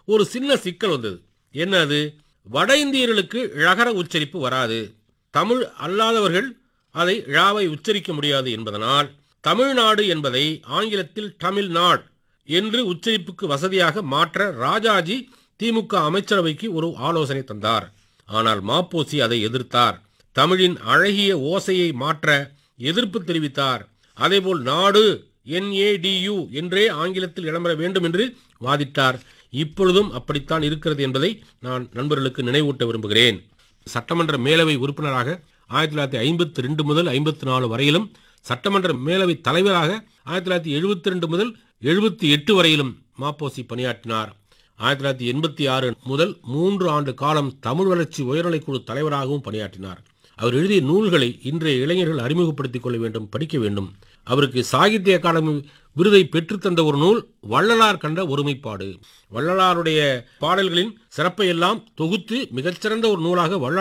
ஒரு சின்ன சிக்கல் வந்தது என்ன அது வட இந்தியர்களுக்கு ழகர உச்சரிப்பு வராது தமிழ் அல்லாதவர்கள் அதை ழாவை உச்சரிக்க முடியாது என்பதனால் தமிழ்நாடு என்பதை ஆங்கிலத்தில் தமிழ்நாடு என்று உச்சரிப்புக்கு வசதியாக மாற்ற ராஜாஜி திமுக அமைச்சரவைக்கு ஒரு ஆலோசனை தந்தார் ஆனால் மாப்போசி அதை எதிர்த்தார் தமிழின் அழகிய ஓசையை மாற்ற எதிர்ப்பு தெரிவித்தார் அதேபோல் நாடு என்ஏடியு என்றே ஆங்கிலத்தில் இடம்பெற வேண்டும் என்று வாதிட்டார் இப்பொழுதும் அப்படித்தான் இருக்கிறது என்பதை நான் நண்பர்களுக்கு நினைவூட்ட விரும்புகிறேன் சட்டமன்ற மேலவை உறுப்பினராக ஆயிரத்தி தொள்ளாயிரத்தி ஐம்பத்தி ரெண்டு முதல் ஐம்பத்தி நாலு வரையிலும் சட்டமன்ற மேலவை தலைவராக ஆயிரத்தி தொள்ளாயிரத்தி எழுபத்தி ரெண்டு முதல் எழுபத்தி எட்டு வரையிலும் மாப்போசி பணியாற்றினார் ஆயிரத்தி தொள்ளாயிரத்தி எண்பத்தி ஆறு முதல் மூன்று ஆண்டு காலம் தமிழ் வளர்ச்சி உயர்நிலைக்குழு தலைவராகவும் பணியாற்றினார் அவர் எழுதிய நூல்களை இன்றைய இளைஞர்கள் அறிமுகப்படுத்திக் கொள்ள வேண்டும் படிக்க வேண்டும் அவருக்கு சாகித்ய அகாடமி விருதை பெற்றுத்தந்த ஒரு நூல் வள்ளலார் கண்ட ஒருமைப்பாடு வள்ளலாருடைய பாடல்களின் சிறப்பை எல்லாம் தொகுத்து மிகச்சிறந்த ஒரு நூலாக வள்ளலார்